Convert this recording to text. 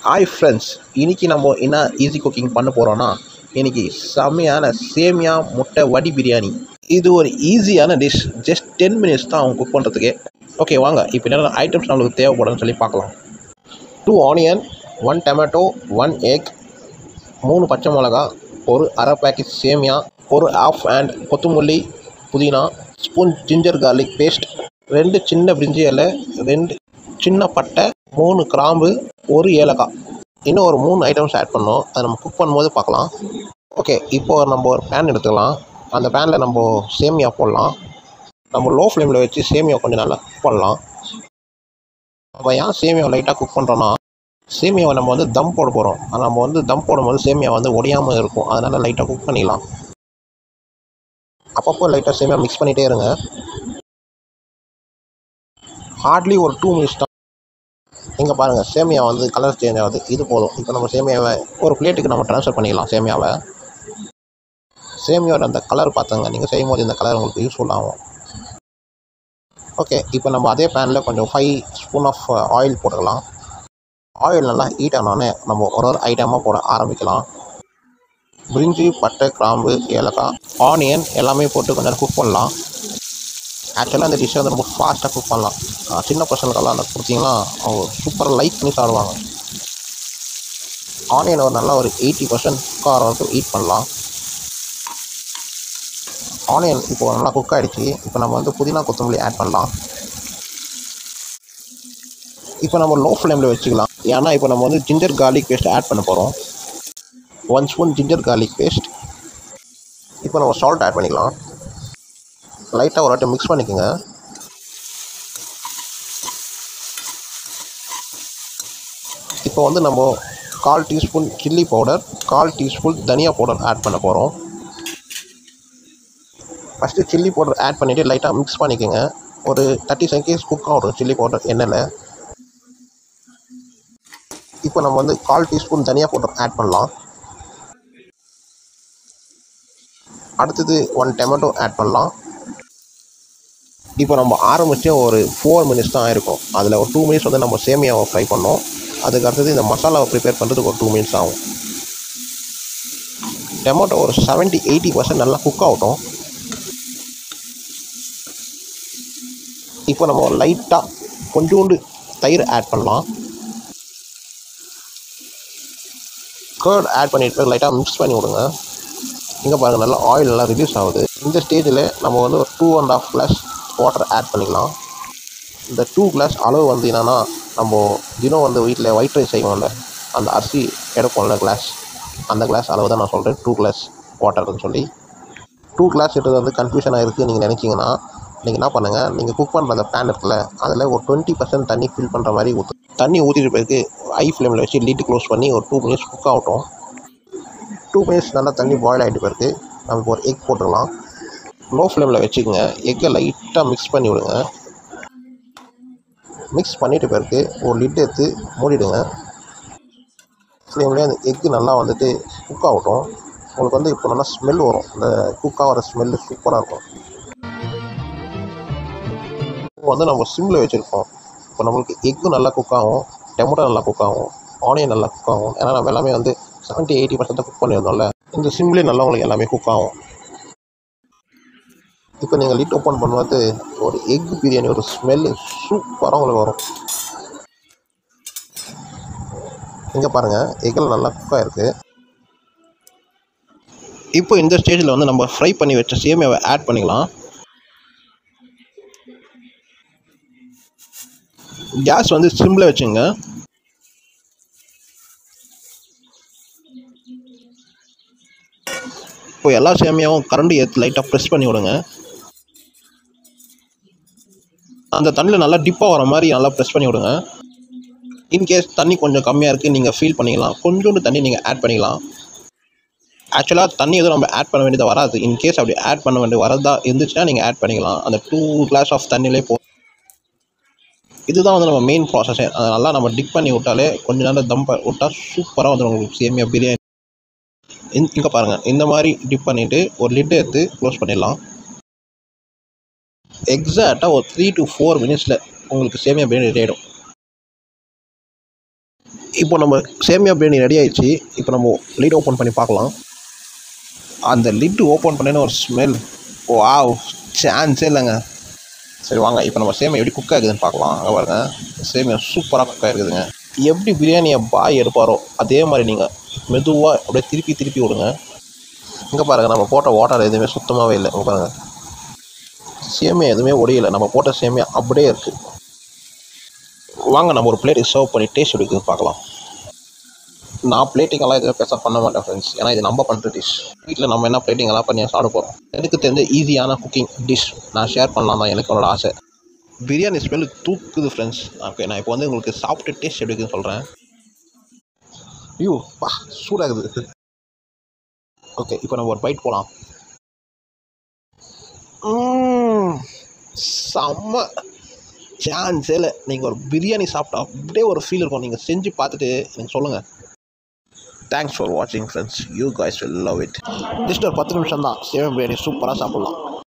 hi friends இன்னைக்கு நம்ம என்ன ஈஸி குக்கிங் பண்ண போகிறோன்னா இன்னைக்கு செம்மையான சேமியா முட்டை வடி பிரியாணி இது ஒரு ஈஸியான டிஷ் ஜஸ்ட் டென் மினிட்ஸ் தான் அவங்க குக் பண்ணுறதுக்கு ஓகே வாங்க இப்போ என்னென்ன ஐட்டம்ஸ் நம்மளுக்கு தேவைப்படும்னு சொல்லி பார்க்கலாம் two onion one tomato one egg மூணு பச்சை மிளகா ஒரு அரை பேக்கெட் சேமியா ஒரு ஆஃப் ஹேண்ட் கொத்தமல்லி புதினா ஸ்பூன் ஜிஞ்சர் கார்லிக் பேஸ்ட் ரெண்டு சின்ன பிரிஞ்சி இலை ரெண்டு சின்ன பட்டை மூணு கிராம்பு ஒரு ஏலக்காய் இன்னும் ஒரு மூணு ஐட்டம்ஸ் ஆட் பண்ணோம் அதை நம்ம குக் பண்ணும்போது பார்க்கலாம் ஓகே இப்போ நம்ம ஒரு பேன் எடுத்துக்கலாம் அந்த பேனில் நம்ம சேமியா போடலாம் நம்ம லோ ஃப்ளேமில் வச்சு சேமியா கொஞ்சம் நல்லா குக் பண்ணலாம் நம்ம ஏன் சேமியா லைட்டாக குக் பண்ணுறோன்னா சேமியாவை நம்ம வந்து தம் போட போகிறோம் நம்ம வந்து தம் போடும்போது சேமியா வந்து உடையாமல் இருக்கும் அதனால் லைட்டாக குக் பண்ணிடலாம் அப்பப்போ லைட்டாக சேமியா மிக்ஸ் பண்ணிகிட்டே இருங்க ஹார்ட்லி ஒரு டூ மினிட்ஸ் தான் இங்கே பாருங்கள் சேமியா வந்து கலர் சேஞ்ச் ஆகுது இது போதும் இப்போ நம்ம சேமியாவை ஒரு பிளேட்டுக்கு நம்ம ட்ரான்ஸ்ஃபர் பண்ணிடலாம் சேமியாவை சேமியாவோட அந்த கலர் பார்த்துங்க நீங்கள் செய்யும் போது இந்த கலர் உங்களுக்கு யூஸ்ஃபுல் ஆகும் ஓகே இப்போ நம்ம அதே பேனில் கொஞ்சம் ஃபைவ் ஸ்பூன் ஆஃப் ஆயில் போட்டுக்கலாம் ஆயில் நல்லா ஹீட் ஆனோடனே நம்ம ஒரு ஒரு ஐட்டமாக போட ஆரம்பிக்கலாம் பிரிஞ்சி பட்டை கிராம்பு ஏலக்காய் ஆனியன் எல்லாமே போட்டு கொஞ்சம் நேரம் குக் பண்ணலாம் ஆக்சுவலாக இந்த டிஷ்ஷை வந்து ரொம்ப ஃபாஸ்ட்டாக குக் பண்ணலாம் ஆஹ் சின்ன பசங்களுக்கெல்லாம் அந்த கொடுத்தீங்கன்னா அவங்க சூப்பராக லைக் பண்ணி சாப்பிடுவாங்க ஆனியன் ஒரு நல்லா ஒரு எயிட்டி பர்சன்ட் குக் ஆகிற வரைக்கும் ஹீட் பண்ணலாம் ஆனியன் இப்போ நல்லா குக் ஆகிடுச்சு இப்போ நம்ம வந்து புதினா கொத்தமல்லி ஆட் பண்ணலாம் இப்போ நம்ம லோ ஃப்ளேமில் வச்சுக்கலாம் ஏன்னா இப்போ நம்ம வந்து ஜிஞ்சர் கார்லிக் பேஸ்ட் ஆட் பண்ண போகிறோம் one spoon ginger garlic paste இப்போ நம்ம சால்ட் ஆட் பண்ணிக்கலாம் லைட்டாக ஒரு வாட்டி மிக்ஸ் பண்ணிக்கோங்க இப்போ வந்து நம்ம கால் டீஸ்பூன் சில்லி பவுடர் கால் டீஸ்பூன் தனியா பவுடர் ஆட் பண்ண போகிறோம் ஃபஸ்ட்டு சில்லி பவுடர் ஆட் பண்ணிவிட்டு லைட்டாக மிக்ஸ் பண்ணிக்கோங்க ஒரு தேர்ட்டி செகண்ட்ஸ் குக் ஆகட்டும் சில்லி பவுடர் எண்ணெயில் இப்போ நம்ம வந்து கால் டீஸ்பூன் தனியா பவுடர் ஆட் பண்ணலாம் அடுத்தது ஒன் டொமேட்டோ ஆட் பண்ணலாம் இப்போ நம்ம ஆரம்பித்தே ஒரு ஃபோர் மினிட்ஸ் தான் ஆயிருக்கும் அதில் ஒரு டூ மினிட்ஸ் வந்து நம்ம சேமியாவை ஃப்ரை பண்ணோம் அதுக்கு அடுத்தது இந்த மசாலாவை ப்ரிப்பேர் பண்ணுறதுக்கு ஒரு டூ மினிட்ஸ் ஆகும் டொமேட்டோ ஒரு செவன்ட்டி எயிட்டி பர்சன்ட் நல்லா குக் ஆகட்டும் இப்போ நம்ம லைட்டாக கொஞ்சோண்டு தயிர் ஆட் பண்ணலாம் கேர்ட் ஆட் பண்ணிட்டு லைட்டாக மிக்ஸ் பண்ணி விடுங்க இங்கே பாருங்கள் நல்லா ஆயில் நல்லா ரிலீஸ் ஆகுது இந்த ஸ்டேஜில் நம்ம வந்து ஒரு two and half glass water add பண்ணிக்கலாம் இந்த டூ கிளாஸ் அளவு வந்து என்னென்னா நம்ம தினம் வந்து வீட்டில் ஒயிட் ரைஸ் செய்வோம்ல அந்த அரிசி எடுப்போம்ல கிளாஸ் அந்த கிளாஸ் அளவு தான் நான் சொல்கிறேன் டூ கிளாஸ் வாட்டர்னு சொல்லி டூ கிளாஸ் எடுத்தது வந்து கன்ஃபியூஷனாக இருக்குது நீங்கள் நினச்சிங்கன்னா நீங்கள் என்ன பண்ணுங்கள் நீங்கள் குக் பண்ணுற அந்த பேன் இருக்குல்ல அதில் ஒரு டுவெண்ட்டி பர்சன்ட் தண்ணி ஃபில் பண்ணுற மாதிரி ஊற்று தண்ணி ஊற்றிட்டு பிறகு ஹை ஃப்ளேமில் வச்சு லிட் க்ளோஸ் பண்ணி ஒரு டூ மினிட்ஸ் குக் ஆகட்டும் டூ மினிட்ஸ் நல்லா தண்ணி பாயில் ஆகிட்டு பிறகு நம்ம இப்போ ஒரு எக் போட்டுக்கலாம் லோ ஃப்ளேமில் வச்சுக்கோங்க எக்கை லைட்டாக மிக்ஸ் பண்ணி விடுங்க மிக்ஸ் பண்ணிட்டு பிறகு ஒரு லிட் எடுத்து மூடிடுங்க ஃப்ளேம்லேயே அந்த எக்கு நல்லா வந்துட்டு குக் ஆகட்டும் உங்களுக்கு வந்து இப்போ நல்லா ஸ்மெல் வரும் அந்த குக் ஆகிற ஸ்மெல்லு சூப்பராக இருக்கும் இப்போ வந்து நம்ம சிம்மில் வச்சுருக்கோம் இப்போ நம்மளுக்கு எக்கு நல்லா குக் ஆகும் டொமேட்டோ நல்லா குக் ஆகும் ஆனியன் நல்லா குக் ஆகும் ஏன்னா நம்ம எல்லாமே வந்து செவன்ட்டி எயிட்டி பர்சன்ட் குக் பண்ணியிருந்தோம்ல இந்த சிம்லேயே நல்லா உங்களுக்கு எல்லாமே குக் ஆகும் இப்போ நீங்கள் லிட் ஓப்பன் பண்ணும்போது ஒரு எக் பிரியாணி ஒரு ஸ்மெல்லு சூப்பராக உங்களுக்கு வரும் இங்கே பாருங்கள் எக்கில் நல்லா குக்காக இருக்குது இப்போ இந்த ஸ்டேஜில் வந்து நம்ம ஃப்ரை பண்ணி வச்ச சேமியாவை ஆட் பண்ணிக்கலாம் கேஸ் வந்து சிம்மில் வச்சுங்க இப்போ எல்லா சேமியாவும் கரண்டி எடுத்து லைட்டாக ப்ரெஸ் பண்ணி விடுங்க அந்த தண்ணியில் நல்லா டிப்பாக வர மாதிரி நல்லா ப்ரெஸ் பண்ணி விடுங்க இன்கேஸ் தண்ணி கொஞ்சம் கம்மியாக இருக்குது நீங்கள் ஃபீல் பண்ணிக்கலாம் கொஞ்சோண்டு தண்ணி நீங்கள் ஆட் பண்ணிக்கலாம் ஆக்சுவலாக தண்ணி எதுவும் நம்ம ஆட் பண்ண வேண்டியது வராது இன்கேஸ் அப்படி ஆட் பண்ண வேண்டியது வரதா இருந்துச்சுன்னா நீங்கள் ஆட் பண்ணிக்கலாம் அந்த டூ கிளாஸ் ஆஃப் தண்ணியிலே போ இதுதான் வந்து நம்ம மெயின் ப்ராசஸே அதை நல்லா நம்ம டிப் பண்ணி விட்டாலே கொஞ்ச நேரம் தம் ப- விட்டா சூப்பராக வந்துடும் உங்களுக்கு சேமியா பிரியாணி இந் இங்கே பாருங்கள் இந்த மாதிரி டிப் பண்ணிவிட்டு ஒரு லிட் எடுத்து க்ளோஸ் பண்ணிடலாம் எக்ஸாக்டாக ஒரு த்ரீ டு ஃபோர் மினிட்ஸில் உங்களுக்கு சேமியா பிரியாணி ரெடி ஆகிடும் இப்போ நம்ம சேமியா பிரியாணி ரெடி ஆயிடுச்சு இப்போ நம்ம லிட் ஓப்பன் பண்ணி பார்க்கலாம் அந்த லிட்டு ஓப்பன் பண்ணேன்னு ஒரு ஸ்மெல் வாவ் சான்ஸே இல்லைங்க சரி வாங்க இப்போ நம்ம சேமியா எப்படி குக் ஆகுதுன்னு பார்க்கலாம் அங்கே பாருங்க சேமியா சூப்பராக குக் ஆகிருக்குதுங்க எப்படி பிரியாணியை பாய் எடுப்பாரோ அதே மாதிரி நீங்கள் மெதுவாக அப்படியே திருப்பி திருப்பி விடுங்க இங்கே பாருங்கள் நம்ம போட்ட வாட்டர் எதுவுமே சுத்தமாகவே இல்லை இங்கே பாருங்கள் சேமியா எதுவுமே உடையலை நம்ம போட்ட சேமியா அப்படியே இருக்குது வாங்க நம்ம ஒரு பிளேட்டுக்கு சர்வ் பண்ணி டேஸ்ட் எடுக்குது பார்க்கலாம் நான் பிளேட்டிங்கெல்லாம் எதுவும் பெருசாக பண்ண மாட்டேன் ஃப்ரெண்ட்ஸ் ஏன்னா இது நம்ம பண்ணுற டிஷ் வீட்டில் நம்ம என்ன பிளேட்டிங்கெல்லாம் பண்ணி சாப்பிட போகிறோம் எனக்கு தெரிஞ்ச ஈஸியான குக்கிங் டிஷ் நான் ஷேர் பண்ணலாம் தான் எனக்கு என்னோட ஆசை பிரியாணி ஸ்மெல் தூக்குது ஃப்ரெண்ட்ஸ் ஓகே நான் இப்போ வந்து உங்களுக்கு சாப்பிட்டு டேஸ்ட் எப்படி இருக்குன்னு சொல்கிறேன் ஐயோ பா சூடாகுது ஓகே இப்போ நம்ம ஒரு பைட் போகலாம் செம்ம சான்ஸே இல்லை நீங்கள் ஒரு பிரியாணி சாப்பிட்டா அப்படியே ஒரு ஃபீல் இருக்கும் நீங்கள் செஞ்சு பார்த்துட்டு எனக்கு சொல்லுங்கள் தேங்க்ஸ் ஃபார் வாட்சிங் friends you guys will love it just ஒரு பத்து நிமிஷம் தான் சேவன் பிரியாணி சூப்பராக சாப்பிட்லாம்